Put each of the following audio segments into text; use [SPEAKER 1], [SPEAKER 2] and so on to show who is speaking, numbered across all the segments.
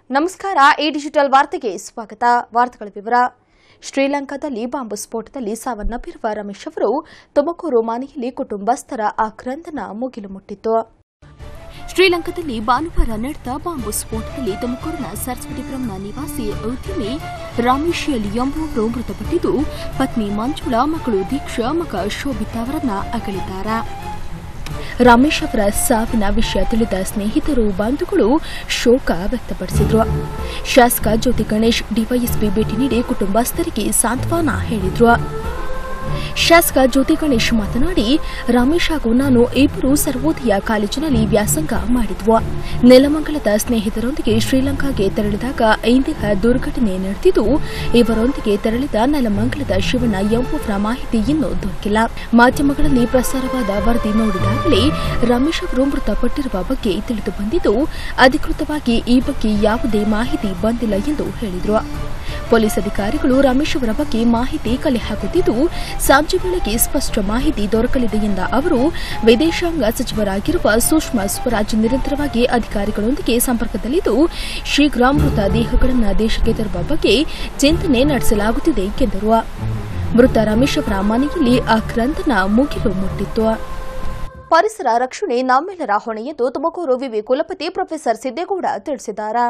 [SPEAKER 1] ನಮಸ್ಕಾರ A digital ವಾರ್ತೆಗೆ ಸ್ವಾಗತ ವಾರ್ತೆಗಳ ವಿವರ ಶ್ರೀಲಂಕಾದಲ್ಲಿ ಬಾಂಬು ಸ್ಫೋಟದಲ್ಲಿ ಸಾವನ್ನಪ್ಪಿರುವ ರಮೇಶ್ ಅವರು ತುಮಕೂರು ಮನೆಯಲ್ಲಿ ಕುಟುಂಬಸ್ಥರ ಆಕ್ರಂದನ ಮುಗಿಲು ಮುಟ್ಟಿತ್ತು ಶ್ರೀಲಂಕಾದಲ್ಲಿ ಭಾನುವಾರ ನಡೆದ ಬಾಂಬು ಸ್ಫೋಟದಲ್ಲಿ ತುಮಕೂರಿನ ಸರಸ್ವತಿಪುರಂನ ನಿವಾಸಿ ಉದ್ಯಮಿ ರಾಮೇಶ್ ಎಲ್ ಎಂಬುವವರು ಮೃತಪಟ್ಟಿದ್ದು ಪತ್ನಿ ಮಂಜುಳಾ ಮಗಳು ದೀಕ್ಷಾ ಮಗ ಶೋಭಿತಾ ಅವರನ್ನ ಅಗಲಿದ್ದಾರೆ ರಮೇಶ್ ಅವರ ಸಾವಿನ ವಿಷಯ ತಿಳಿದ ಸ್ನೇಹಿತರು ಬಂಧುಗಳು ಶೋಕ ವ್ಯಕ್ತಪಡಿಸಿದ್ರು ಶಾಸಕ ಜ್ಯೋತಿ ಗಣೇಶ್ ಡಿವೈಎಸ್ಪಿ ಭೇಟಿ ನೀಡಿ ಕುಟುಂಬಸ್ಥರಿಗೆ ಸಾಂತ್ವನ ಹೇಳಿದ್ರು ಶಾಸಕ ಜ್ಯೋತಿ ಗಣೇಶ್ ಮಾತನಾಡಿ ರಮೇಶ್ ಹಾಗೂ ನಾನು ಇಬ್ಬರು ಸರ್ವೋದಯ ಕಾಲೇಜಿನಲ್ಲಿ ವ್ಯಾಸಂಗ ಮಾಡಿದ್ವು ನೆಲಮಂಗಲದ ಸ್ನೇಹಿತರೊಂದಿಗೆ ಶ್ರೀಲಂಕಾಗೆ ತೆರಳಿದಾಗ ಇಂದಿನ ದುರ್ಘಟನೆ ನಡೆದಿದ್ದು ಇವರೊಂದಿಗೆ ತೆರಳಿದ ನೆಲಮಂಗಲದ ಶಿವಣ್ಣ ಎಂಬುವರ ಮಾಹಿತಿ ಇನ್ನೂ ದೊರಕಿಲ್ಲ ಮಾಧ್ಯಮಗಳಲ್ಲಿ ಪ್ರಸಾರವಾದ ವರದಿ ನೋಡಿದಾಗಲೇ ರಮೇಶ್ ಅವರು ಮೃತಪಟ್ಟಿರುವ ಬಗ್ಗೆ ತಿಳಿದು ಬಂದಿದ್ದು ಅಧಿಕೃತವಾಗಿ ಈ ಬಗ್ಗೆ ಯಾವುದೇ ಮಾಹಿತಿ ಬಂದಿಲ್ಲ ಎಂದು ಹೇಳಿದರು ಪೊಲೀಸ್ ಅಧಿಕಾರಿಗಳು ರಮೇಶ್ ಅವರ ಬಗ್ಗೆ ಮಾಹಿತಿ ಕಲೆ ಹಾಕುತ್ತಿದ್ದು ಸಂಜೆ ವೇಳೆಗೆ ಸ್ಪಷ್ಟ ಮಾಹಿತಿ ದೊರಕಲಿದೆ ಎಂದ ಅವರು ವಿದೇಶಾಂಗ ಸಚಿವರಾಗಿರುವ ಸುಷ್ಮಾ ಸ್ವರಾಜ್ ನಿರಂತರವಾಗಿ ಅಧಿಕಾರಿಗಳೊಂದಿಗೆ ಸಂಪರ್ಕದಲ್ಲಿದ್ದು ಶೀಘ್ರ ಮೃತ ದೇಹಗಳನ್ನು ದೇಶಕ್ಕೆ ತರುವ ಬಗ್ಗೆ ಚಿಂತನೆ ನಡೆಸಲಾಗುತ್ತಿದೆ ಎಂದರು ಮೃತ ರಮೇಶ್ ಅವರ ಮನೆಯಲ್ಲಿ ಆಕ್ರಂದನ ಮುಗಿಲು ಮುಟ್ಟಿತ್ತು ಪರಿಸರ ರಕ್ಷಣೆ ನಮ್ಮೆಲ್ಲರ ಹೊಣೆ ಎಂದು ತುಮಕೂರು ವಿವಿ ಕುಲಪತಿ ಪ್ರೊಫೆಸರ್ ಸಿದ್ದೇಗೌಡ ತಿಳಿಸಿದ್ದಾರೆ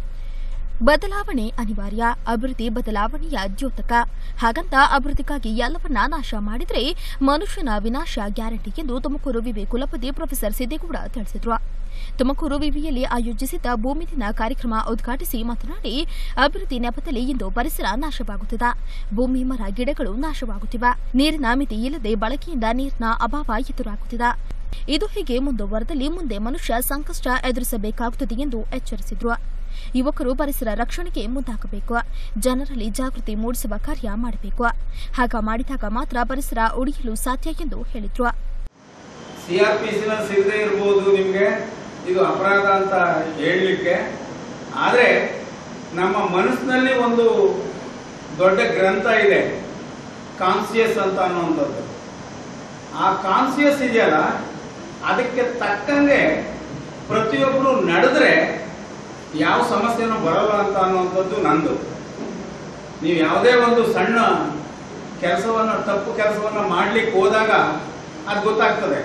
[SPEAKER 1] ಬದಲಾವಣೆ ಅನಿವಾರ್ಯ ಅಭಿವೃದ್ಧಿ ಬದಲಾವಣೆಯ ದ್ಯೋತಕ ಹಾಗಂತ ಅಭಿವೃದ್ಧಿಗಾಗಿ ಎಲ್ಲವನ್ನ ನಾಶ ಮಾಡಿದರೆ ಮನುಷ್ಯನ ವಿನಾಶ ಗ್ಯಾರಂಟಿ ಎಂದು ತುಮಕೂರು ವಿವಿ ಕುಲಪತಿ ಪ್ರೊಫೆಸರ್ ಸಿದ್ದೇಗೌಡ ತಿಳಿಸಿದರು ತುಮಕೂರು ವಿವಿಯಲ್ಲಿ ಆಯೋಜಿಸಿದ್ದ ಭೂಮಿ ದಿನ ಕಾರ್ಯಕ್ರಮ ಉದ್ಘಾಟಿಸಿ ಮಾತನಾಡಿ ಅಭಿವೃದ್ಧಿ ನೆಪದಲ್ಲಿ ಇಂದು ಪರಿಸರ ನಾಶವಾಗುತ್ತಿದೆ ಭೂಮಿ ಮರ ಗಿಡಗಳು ನಾಶವಾಗುತ್ತಿವೆ ನೀರಿನ ಮಿತಿ ಇಲ್ಲದೆ ಬಳಕೆಯಿಂದ ನೀರಿನ ಅಭಾವ ಎದುರಾಗುತ್ತಿದೆ ಇದು ಹೀಗೆ ಮುಂದುವರೆದಲ್ಲಿ ಮುಂದೆ ಮನುಷ್ಯ ಸಂಕಷ್ಟ ಎದುರಿಸಬೇಕಾಗುತ್ತದೆ ಎಂದು ಎಚ್ಚರಿಸಿದರು ಯುವಕರು ಪರಿಸರ ರಕ್ಷಣೆಗೆ ಮುಂದಾಗಬೇಕು ಜನರಲ್ಲಿ ಜಾಗೃತಿ ಮೂಡಿಸುವ ಕಾರ್ಯ ಮಾಡಬೇಕು ಹಾಗ ಮಾಡಿದಾಗ ಮಾತ್ರ ಪರಿಸರ ಉಳಿಯಲು ಸಾಧ್ಯ ಎಂದು ಹೇಳಿದ್ರು
[SPEAKER 2] ಸಿ ಆರ್ ಪಿ ಸಿನ ಸಿಗದೆ ಇರ್ಬೋದು ನಿಮಗೆ ಇದು ಅಪರಾಧ ಅಂತ ಹೇಳಲಿಕ್ಕೆ ಆದರೆ ನಮ್ಮ ಮನಸ್ಸಿನಲ್ಲಿ ಒಂದು ದೊಡ್ಡ ಗ್ರಂಥ ಇದೆ ಕಾನ್ಸಿಯಸ್ ಅಂತ ಅನ್ನುವಂಥದ್ದು ಆ ಕಾನ್ಸಿಯಸ್ ಇದೆಯಲ್ಲ ಅದಕ್ಕೆ ತಕ್ಕಂಗೆ ಪ್ರತಿಯೊಬ್ಬರು ನಡೆದ್ರೆ ಯಾವ ಸಮಸ್ಯೆನೂ ಬರಲ್ಲ ಅಂತ ಅನ್ನುವಂಥದ್ದು ನಂದು ನೀವು ಯಾವುದೇ ಒಂದು ಸಣ್ಣ ಕೆಲಸವನ್ನು ತಪ್ಪು ಕೆಲಸವನ್ನು ಮಾಡ್ಲಿಕ್ಕೆ ಹೋದಾಗ ಅದು ಗೊತ್ತಾಗ್ತದೆ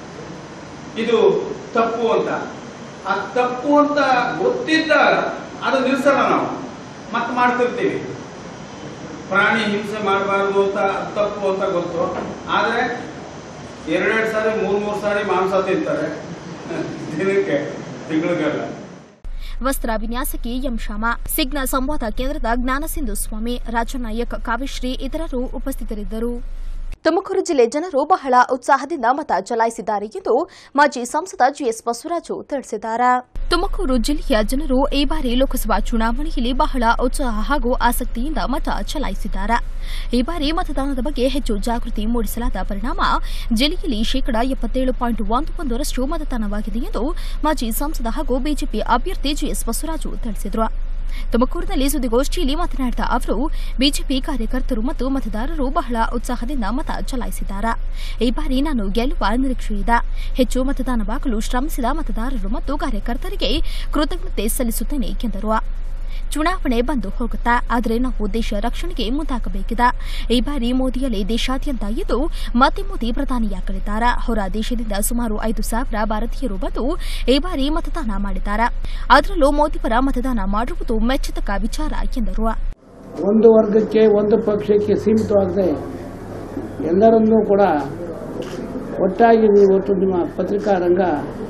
[SPEAKER 2] ಇದು ತಪ್ಪು ಅಂತ ಆ ತಪ್ಪು ಅಂತ ಗೊತ್ತಿದ್ದಾಗ ಅದು ನಿಲ್ಸಲ್ಲ ನಾವು ಮತ್ತೆ ಮಾಡ್ತಿರ್ತೀವಿ ಪ್ರಾಣಿ ಹಿಂಸೆ ಮಾಡಬಾರ್ದು ಅಂತ ಅದ್ ತಪ್ಪು ಅಂತ ಗೊತ್ತು ಆದರೆ ಎರಡೆರಡು ಸಾರಿ ಮೂರ್ ಮೂರು ಸಾರಿ ಮಾಂಸ ತಿಂತಾರೆ ದಿನಕ್ಕೆ ತಿಂಗಳಿಗೆಲ್ಲ
[SPEAKER 1] ವಸ್ತ್ರ ವಿನ್ಯಾಸಕಿ ಎಂ ಶ್ಯಾಮ ಸಿಗ್ನ ಸಂವಾದ ಕೇಂದ್ರದ ಜ್ಞಾನಸಿಂಧು ಸ್ವಾಮಿ ರಾಜನಾಯಕ್ ಕಾವ್ಯಶ್ರೀ ಇತರರು ಉಪಸ್ಥಿತರಿದ್ದರು ತುಮಕೂರು ಜಿಲ್ಲೆ ಜನರು ಬಹಳ ಉತ್ಸಾಹದಿಂದ ಮತ ಚಲಾಯಿಸಿದ್ದಾರೆ ಎಂದು ಮಾಜಿ ಸಂಸದ ಜಿಎಸ್ ಬಸವರಾಜು ತಿಳಿಸಿದ್ದಾರೆ ತುಮಕೂರು ಜಿಲ್ಲೆಯ ಜನರು ಈ ಬಾರಿ ಲೋಕಸಭಾ ಚುನಾವಣೆಯಲ್ಲಿ ಬಹಳ ಉತ್ಸಾಹ ಹಾಗೂ ಆಸಕ್ತಿಯಿಂದ ಮತ ಚಲಾಯಿಸಿದ್ದಾರೆ ಈ ಬಾರಿ ಮತದಾನದ ಬಗ್ಗೆ ಹೆಚ್ಚು ಜಾಗೃತಿ ಮೂಡಿಸಲಾದ ಪರಿಣಾಮ ಜಿಲ್ಲೆಯಲ್ಲಿ ಶೇಕಡಾ ಎಪ್ಪತ್ತೇಳು ಪಾಯಿಂಟ್ ಒಂದು ಒಂದರಷ್ಟು ಮತದಾನವಾಗಿದೆ ಎಂದು ಮಾಜಿ ಸಂಸದ ಹಾಗೂ ಬಿಜೆಪಿ ಅಭ್ಯರ್ಥಿ ಜಿಎಸ್ ಬಸವರಾಜು ತಿಳಿಸಿದರು ತುಮಕೂರಿನಲ್ಲಿ ಸುದ್ದಿಗೋಷ್ಠಿಯಲ್ಲಿ ಮಾತನಾಡಿದ ಅವರು ಬಿಜೆಪಿ ಕಾರ್ಯಕರ್ತರು ಮತ್ತು ಮತದಾರರು ಬಹಳ ಉತ್ಸಾಹದಿಂದ ಮತ ಚಲಾಯಿಸಿದ್ದಾರೆ ಈ ಬಾರಿ ನಾನು ಗೆಲ್ಲುವ ನಿರೀಕ್ಷೆಯಿದೆ ಹೆಚ್ಚು ಮತದಾನವಾಗಲು ಶ್ರಮಿಸಿದ ಮತದಾರರು ಮತ್ತು ಕಾರ್ಯಕರ್ತರಿಗೆ ಕೃತಜ್ಞತೆ ಸಲ್ಲಿಸುತ್ತೇನೆ ಎಂದರು ಚುನಾವಣೆ ಬಂದು ಹೋಗುತ್ತಾ ಆದರೆ ನಾವು ದೇಶ ರಕ್ಷಣೆಗೆ ಮುಂದಾಗಬೇಕಿದೆ ಈ ಬಾರಿ ಮೋದಿಯಲ್ಲಿ ದೇಶಾದ್ಯಂತ ಇದ್ದು ಮತ್ತೆ ಮೋದಿ ಪ್ರಧಾನಿಯಾಗಲಿದ್ದಾರೆ ಹೊರ ದೇಶದಿಂದ ಸುಮಾರು ಐದು ಸಾವಿರ ಭಾರತೀಯರು ಬಂದು ಈ ಬಾರಿ ಮತದಾನ ಮಾಡಿದ್ದಾರೆ ಅದರಲ್ಲೂ ಮೋದಿ ಪರ ಮತದಾನ ಮಾಡಿರುವುದು ಮೆಚ್ಚತಕ್ಕ ವಿಚಾರ ಎಂದರು
[SPEAKER 3] ಒಂದು ವರ್ಗಕ್ಕೆ ಒಂದು ಪಕ್ಷಕ್ಕೆ ಸೀಮಿತವಾಗದೆ ಎಲ್ಲರನ್ನೂ ಕೂಡ ಒಟ್ಟಾಗಿ ಇವತ್ತು ನಿಮ್ಮ ಪತ್ರಿಕಾ ರಂಗ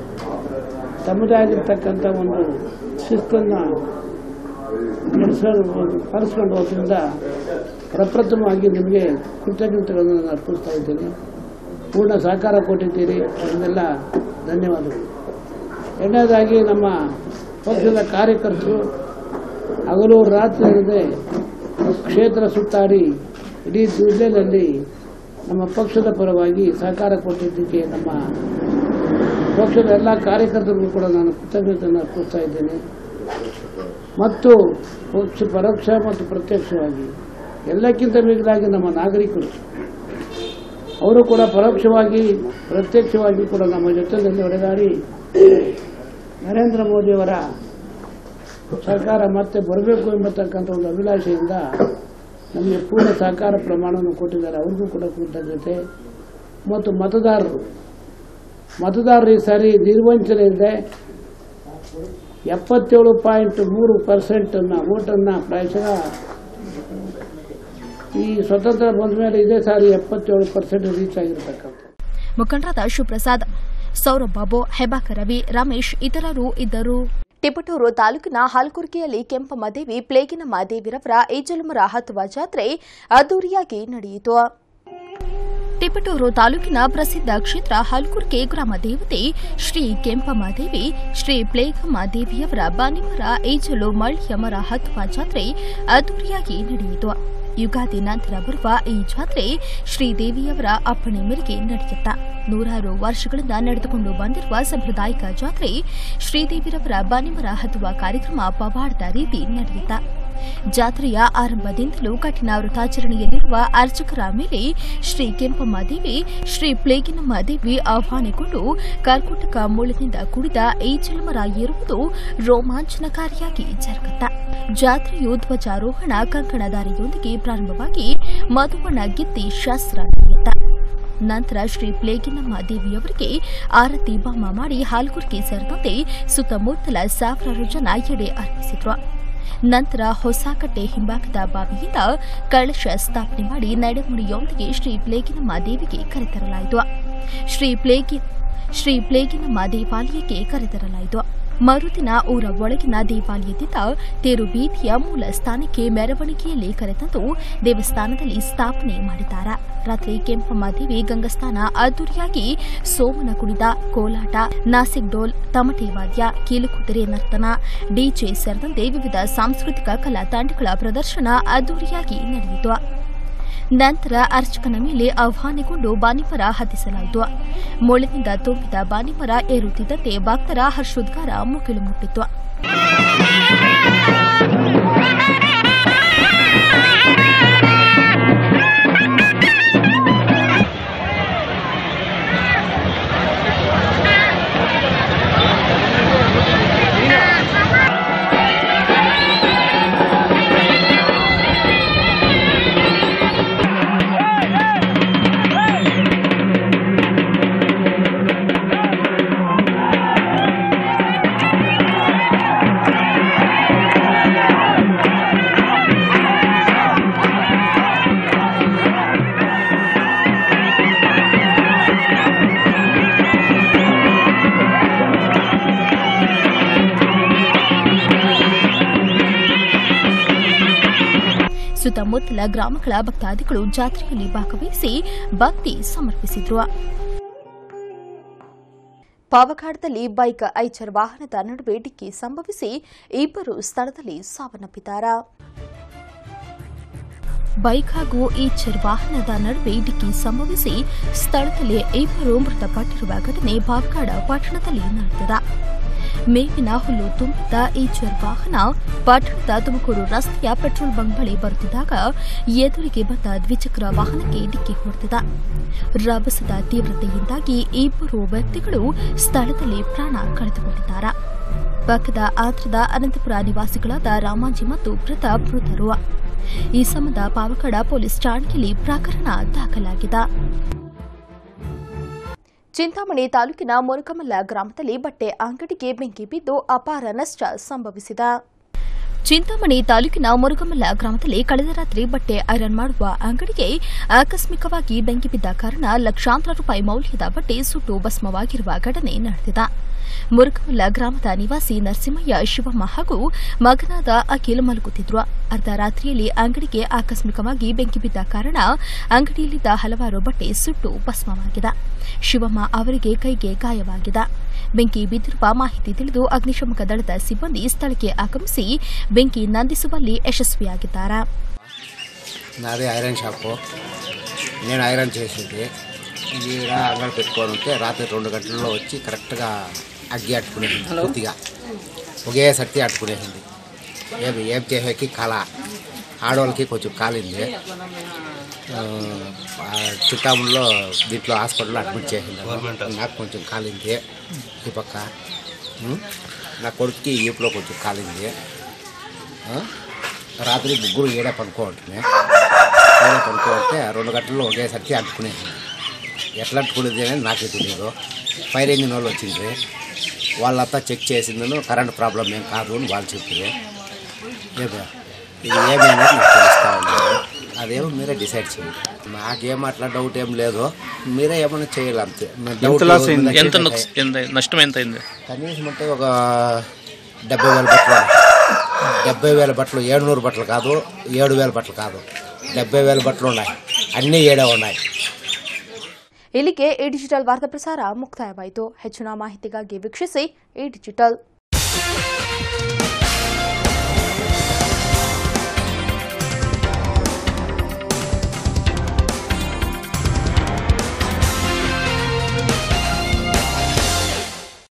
[SPEAKER 3] ತಮ್ಮದೇ ಆಗಿರ್ತಕ್ಕಂಥ ಒಂದು ಶಿಸ್ತನ್ನು ಪಾಲಿಸ್ಕೊಂಡು ಹೋದ್ರಿಂದ ಪ್ರಪ್ರಥಮವಾಗಿ ನಿಮಗೆ ಕೃತಜ್ಞತೆಗಳನ್ನು ನಾನು ಅರ್ಪಿಸ್ತಾ ಇದ್ದೇನೆ ಪೂರ್ಣ ಸಹಕಾರ ಕೊಟ್ಟಿದ್ದೀರಿ ಅದನ್ನೆಲ್ಲ ಧನ್ಯವಾದಗಳು ಎರಡನೇದಾಗಿ ನಮ್ಮ ಪಕ್ಷದ ಕಾರ್ಯಕರ್ತರು ಹಗಲು ರಾತ್ರಿ ಇರದೆ ಕ್ಷೇತ್ರ ಸುತ್ತಾಡಿ ಇಡೀ ಜಿಲ್ಲೆಯಲ್ಲಿ ನಮ್ಮ ಪಕ್ಷದ ಪರವಾಗಿ ಸಹಕಾರ ಕೊಟ್ಟಿದ್ದಕ್ಕೆ ನಮ್ಮ ಪಕ್ಷದ ಎಲ್ಲ ಕಾರ್ಯಕರ್ತರಿಗೂ ಕೂಡ ನಾನು ಕೃತಜ್ಞತೆಯನ್ನು ಅರ್ಪಿಸ್ತಾ ಇದ್ದೇನೆ ಮತ್ತು ಪಕ್ಷ ಪರೋಕ್ಷ ಮತ್ತು ಪ್ರತ್ಯಕ್ಷವಾಗಿ ಎಲ್ಲಕ್ಕಿಂತ ಮಿಗಿಲಾಗಿ ನಮ್ಮ ನಾಗರಿಕರು ಅವರು ಕೂಡ ಪರೋಕ್ಷವಾಗಿ ಪ್ರತ್ಯಕ್ಷವಾಗಿ ಕೂಡ ನಮ್ಮ ಜೊತೆಯಲ್ಲಿ ಹೊಡೆದಾಡಿ ನರೇಂದ್ರ ಮೋದಿಯವರ ಸರ್ಕಾರ ಮತ್ತೆ ಬರಬೇಕು ಎಂಬತಕ್ಕಂಥ ಒಂದು ಅಭಿಲಾಷೆಯಿಂದ ನಮಗೆ ಪೂರ್ಣ ಸಹಕಾರ ಪ್ರಮಾಣವನ್ನು ಕೊಟ್ಟಿದ್ದಾರೆ ಅವ್ರಿಗೂ ಕೂಡ ಕೃತಜ್ಞತೆ ಮತ್ತು ಮತದಾರರು ಮತದಾರರು ಈ ಸಾರಿ ನಿರ್ವಂಚನೆಯಿದೆ ಎಪ್ಪತ್ತೇಳು ಪಾಯಿಂಟ್ ಮೂರು ಪರ್ಸೆಂಟನ್ನು ಓಟನ್ನು ಪ್ರಾಯಶಃ ಈ ಸ್ವತಂತ್ರ ಬಂದ ಮೇಲೆ ಇದೇ ಸಾರಿ ಎಪ್ಪತ್ತೇಳು ಪರ್ಸೆಂಟ್ ರೀಚ್ ಆಗಿರ್ತಕ್ಕಂಥ
[SPEAKER 1] ಮುಖಂಡರಾದ ಶಿವಪ್ರಸಾದ್ ಸೌರಭ್ ಬಾಬು ಹೆಬಾಕ ರವಿ ರಮೇಶ್ ಇತರರು ಇದ್ದರು ಟಿಪಟೂರು ತಾಲೂಕಿನ ಹಾಲ್ಕುರ್ಕಿಯಲ್ಲಿ ಕೆಂಪಮ್ಮ ದೇವಿ ಪ್ಲೇಗಿನ ಮಾದೇವಿರವರ ಏಜಲಮರ ಹತ್ತುವ ಜಾತ್ರೆ ಅದ್ದೂರಿಯಾಗಿ ನಡೆಯಿತು ತಿಪಟೂರು ತಾಲೂಕಿನ ಪ್ರಸಿದ್ಧ ಕ್ಷೇತ್ರ ಹಲ್ಕುರ್ಕೆ ಗ್ರಾಮ ದೇವತೆ ಶ್ರೀ ಕೆಂಪಮಾದೇವಿ ಶ್ರೀ ಪ್ಲೇಗಮಾದೇವಿಯವರ ಬಾನಿಮರ ಏಜಲು ಮಳ್ಳಿಯ ಮರ ಹತ್ತುವ ಜಾತ್ರೆ ಅದ್ದೂರಿಯಾಗಿ ನಡೆಯಿತು ಯುಗಾದಿ ನಂತರ ಬರುವ ಈ ಜಾತ್ರೆ ಶ್ರೀದೇವಿಯವರ ಅಪ್ಪಣೆ ಮೇರೆಗೆ ನಡೆಯುತ್ತ ನೂರಾರು ವರ್ಷಗಳಿಂದ ನಡೆದುಕೊಂಡು ಬಂದಿರುವ ಸಾಂಪ್ರದಾಯಿಕ ಜಾತ್ರೆ ಶ್ರೀದೇವಿರವರ ಬಾನಿಮರ ಹತ್ತುವ ಕಾರ್ಯಕ್ರಮ ಪವಾಡದ ರೀತಿ ನಡೆಯುತ್ತ ಜಾತ್ರೆಯ ಆರಂಭದಿಂದಲೂ ಕಠಿಣ ವೃತಾಚರಣೆಯಲ್ಲಿರುವ ಅರ್ಚಕರ ಮೇಲೆ ಶ್ರೀ ಕೆಂಪಮ್ಮ ದೇವಿ ಶ್ರೀ ಪ್ಲೇಗಿನಮ್ಮ ದೇವಿ ಆಹ್ವಾನಗೊಂಡು ಕರ್ಕೋಟಕ ಮೂಲದಿಂದ ಕೂಡಿದ ಈ ಜಲಮರ ಏರುವುದು ರೋಮಾಂಚನಕಾರಿಯಾಗಿ ಜರುಗುತ್ತ ಜಾತ್ರೆಯು ಧ್ವಜಾರೋಹಣ ಕಂಕಣದಾರಿಯೊಂದಿಗೆ ಪ್ರಾರಂಭವಾಗಿ ಮಧುವಣ ಗಿತ್ತಿ ಶಾಸ್ತ್ರ ನಡೆಯುತ್ತ ನಂತರ ಶ್ರೀ ಪ್ಲೇಗಿನಮ್ಮ ದೇವಿಯವರಿಗೆ ಆರತಿ ಬಾಮ ಮಾಡಿ ಹಾಲ್ಗುರ್ಗೆ ಸೇರಿದಂತೆ ಸುತ್ತಮುತ್ತಲ ಸಾವಿರಾರು ಜನ ಎಡೆ ಅರ್ಪಿಸಿದ್ರು ನಂತರ ಹೊಸಕಟ್ಟೆ ಹಿಂಭಾಗದ ಬಾವಿಯಿಂದ ಕಳಶ ಸ್ಥಾಪನೆ ಮಾಡಿ ನಡೆಮುಡಿಯೊಂದಿಗೆ ಶ್ರೀ ಪ್ಲೇಗಿನಮ್ಮ ದೇವಿಗೆ ಕರೆತರಲಾಯಿತು ಶ್ರೀ ಪ್ಲೇಗಿ ಶ್ರೀ ಪ್ಲೇಗಿನಮ್ಮ ದೇವಾಲಯಕ್ಕೆ ಕರೆತರಲಾಯಿತು ಮರುದಿನ ಊರ ಒಳಗಿನ ದೇವಾಲಯದಿಂದ ತೇರು ಬೀದಿಯ ಮೂಲ ಸ್ಥಾನಕ್ಕೆ ಮೆರವಣಿಗೆಯಲ್ಲಿ ಕರೆತಂದು ದೇವಸ್ಥಾನದಲ್ಲಿ ಸ್ಥಾಪನೆ ಮಾಡಿದ್ದಾರೆ ರಾತ್ರಿ ಕೆಂಪಮ್ಮ ದೇವಿ ಗಂಗಸ್ಥಾನ ಅದ್ದೂರಿಯಾಗಿ ಸೋಮನ ಕುಣಿತ ಕೋಲಾಟ ನಾಸಿಕ್ ಡೋಲ್ ತಮಟೆ ವಾದ್ಯ ಕೀಲುಕುದುರೆ ನರ್ತನ ಡಿಜೆ ಸೇರಿದಂತೆ ವಿವಿಧ ಸಾಂಸ್ಕೃತಿಕ ಕಲಾ ತಂಡಗಳ ಪ್ರದರ್ಶನ ಅದ್ದೂರಿಯಾಗಿ ನಡೆಯಿತು ನಂತರ ಅರ್ಚಕನ ಮೇಲೆ ಆಹ್ವಾನಗೊಂಡು ಬಾನಿಮರ ಹತ್ತಿಸಲಾಯಿತು ಮೊಳೆನಿಂದ ತುಂಬಿದ ಬಾನಿಮರ ಏರುತ್ತಿದ್ದಂತೆ ಭಕ್ತರ ಹರ್ಷೋದ್ಗಾರ ಮುಗಿಲು ಮುಟ್ಟಿತ್ತು ಸುತ್ತಮುತ್ತಲ ಗ್ರಾಮಗಳ ಭಕ್ತಾದಿಗಳು ಜಾತ್ರೆಯಲ್ಲಿ ಭಾಗವಹಿಸಿ ಭಕ್ತಿ ಸಮರ್ಪಿಸಿದ್ರು ಪಾವಘಾಟದಲ್ಲಿ ಬೈಕ್ ಐಚರ್ ವಾಹನದ ನಡುವೆ ಡಿಕ್ಕಿ ಸಂಭವಿಸಿ ಇಬ್ಬರು ಸ್ಥಳದಲ್ಲಿ ಸಾವನ್ನಪ್ಪಿದ್ದಾರೆ ಬೈಕ್ ಹಾಗೂ ಈಚರ್ ವಾಹನದ ನಡುವೆ ಡಿಕ್ಕಿ ಸಂಭವಿಸಿ ಸ್ಥಳದಲ್ಲಿ ಇಬ್ಬರು ಮೃತಪಟ್ಟಿರುವ ಘಟನೆ ಬಾವಗಾಡ ಪಟ್ಟಣದಲ್ಲಿ ನಡೆದಿದೆ ಮೇವಿನ ಹುಲ್ಲು ತುಂಬಿದ್ದ ಈಚರ್ ವಾಹನ ಪಟ್ಟಣದ ತುಮಕೂರು ರಸ್ತೆಯ ಪೆಟ್ರೋಲ್ ಬಂಕ್ ಬಳಿ ಬರುತ್ತಿದ್ದಾಗ ಎದುರಿಗೆ ಬಂದ ದ್ವಿಚಕ್ರ ವಾಹನಕ್ಕೆ ಡಿಕ್ಕಿ ಹೊಡೆದಿದೆ ರಭಸದ ತೀವ್ರತೆಯಿಂದಾಗಿ ಇಬ್ಬರು ವ್ಯಕ್ತಿಗಳು ಸ್ಥಳದಲ್ಲಿ ಪ್ರಾಣ ಕಳೆದುಕೊಂಡಿದ್ದಾರೆ ಪಕ್ಕದ ಆಂಧ್ರದ ಅನಂತಪುರ ನಿವಾಸಿಗಳಾದ ರಾಮಾಂಜಿ ಮತ್ತು ಪ್ರತಾಪ್ ಮೃತರು ಈ ಸಂಬಂಧ ಪಾವಗಡ ಪೊಲೀಸ್ ಠಾಣೆಯಲ್ಲಿ ಪ್ರಕರಣ ದಾಖಲಾಗಿದೆ ಚಿಂತಾಮಣಿ ತಾಲೂಕಿನ ಮುರುಕಮಲ್ಲ ಗ್ರಾಮದಲ್ಲಿ ಬಟ್ಟೆ ಅಂಗಡಿಗೆ ಬೆಂಕಿ ಬಿದ್ದು ಅಪಾರ ನಷ್ಟ ಸಂಭವಿಸಿದೆ ಚಿಂತಾಮಣಿ ತಾಲೂಕಿನ ಮುರುಗಮಲ್ಲ ಗ್ರಾಮದಲ್ಲಿ ಕಳೆದ ರಾತ್ರಿ ಬಟ್ಟೆ ಐರನ್ ಮಾಡುವ ಅಂಗಡಿಗೆ ಆಕಸ್ಮಿಕವಾಗಿ ಬೆಂಕಿ ಬಿದ್ದ ಕಾರಣ ಲಕ್ಷಾಂತರ ರೂಪಾಯಿ ಮೌಲ್ಯದ ಬಟ್ಟೆ ಸುಟ್ಟು ಭಸ್ಮವಾಗಿರುವ ಘಟನೆ ನಡೆದಿದೆ ಮುರುಗಮಲ್ಲ ಗ್ರಾಮದ ನಿವಾಸಿ ನರಸಿಂಹಯ್ಯ ಶಿವಮ್ಮ ಹಾಗೂ ಮಗನಾದ ಅಖಿಲ್ ಮಲಗುತ್ತಿದ್ರು ಅರ್ಧ ರಾತ್ರಿಯಲ್ಲಿ ಅಂಗಡಿಗೆ ಆಕಸ್ಮಿಕವಾಗಿ ಬೆಂಕಿ ಬಿದ್ದ ಕಾರಣ ಅಂಗಡಿಯಲ್ಲಿದ್ದ ಹಲವಾರು ಬಟ್ಟೆ ಸುಟ್ಟು ಭಸ್ಮವಾಗಿದೆ ಶಿವಮ್ಮ ಅವರಿಗೆ ಕೈಗೆ ಗಾಯವಾಗಿದೆ ಬೆಂಕಿ ಬಿದ್ದಿರುವ ಮಾಹಿತಿ ತಿಳಿದು ಅಗ್ನಿಶಾಮಕ ದಳದ ಸಿಬ್ಬಂದಿ ಸ್ಥಳಕ್ಕೆ ಆಗಮಿಸಿ ಬೆಂಕಿ ನಂದಿಸುವಲ್ಲಿ ಯಶಸ್ವಿಯಾಗಿದ್ದಾರೆ
[SPEAKER 4] నాది ఐరన్ షాపు నేను ఐరన్ చేసేది ఈడ అంగడి పెట్టుకొని ఉంటే రాత్రి రెండు గంటల్లో వచ్చి కరెక్ట్గా అగ్గి అట్టుకునేసింది పూర్తిగా ఒకే సర్తి అట్టుకునేసింది ఏం ఏం చేసేకి కళ ఆడవాళ్ళకి కొంచెం కాలింది ఆ, ఆ చుట్టాముల్లో దీంట్లో హాస్పిటల్లో అడ్మిట్ చేసింది నాకు కొంచెం కాలింది ఈ పక్క ఉం? నా కొడుకుకి ఈపులో కొంచెం కాలింది ఆ? రాత్రి ముగ్గురు ఏడే పనుకోవటమే ఏడే పనుకోవటే రెండు గంటల్లో ఒకేసరికి అంటుకునేది ఎట్లా అంటుకునేది అనేది నాకే తెలియదు ఫైర్ ఇంజిన్ వాళ్ళు వచ్చింది వాళ్ళంతా చెక్ చేసిందను కరెంట్ ప్రాబ్లం ఏం కాదు అని వాళ్ళు చెప్పారు ఏదో ఇది ఏమి అనేది నాకు తెలుస్తూ ఉండదు అదేమో మీరే డిసైడ్ చేయండి నాకేం అట్లా డౌట్ ఏం లేదు మీరే ఏమైనా చేయాలి అంతే మేము డౌట్
[SPEAKER 5] లాస్ అయింది?
[SPEAKER 6] ఎంత నొక్స్- ఎంత నష్టం ఎంత అయింది
[SPEAKER 4] కనీసం అంటే ఒక డెబ్బై వేల బట్టలు డెబ్బై వేల బట్టలు ఏడునూరు బట్టలు కాదు ఏడు వేల బట్టలు కాదు డెబ్బై వేల బట్టలు ఉన్నాయి అన్నీ ఏడే ఉన్నాయి
[SPEAKER 1] ಇಲ್ಲಿಗೆ ಈ ಡಿಜಿಟಲ್ ವಾರ್ತಾ ಪ್ರಸಾರ ಮುಕ್ತಾಯವಾಯಿತು ಹೆಚ್ಚಿನ ಮಾಹಿತಿಗಾಗಿ ವೀಕ್ಷಿಸಿ ಈ ಡಿಜಿಟಲ್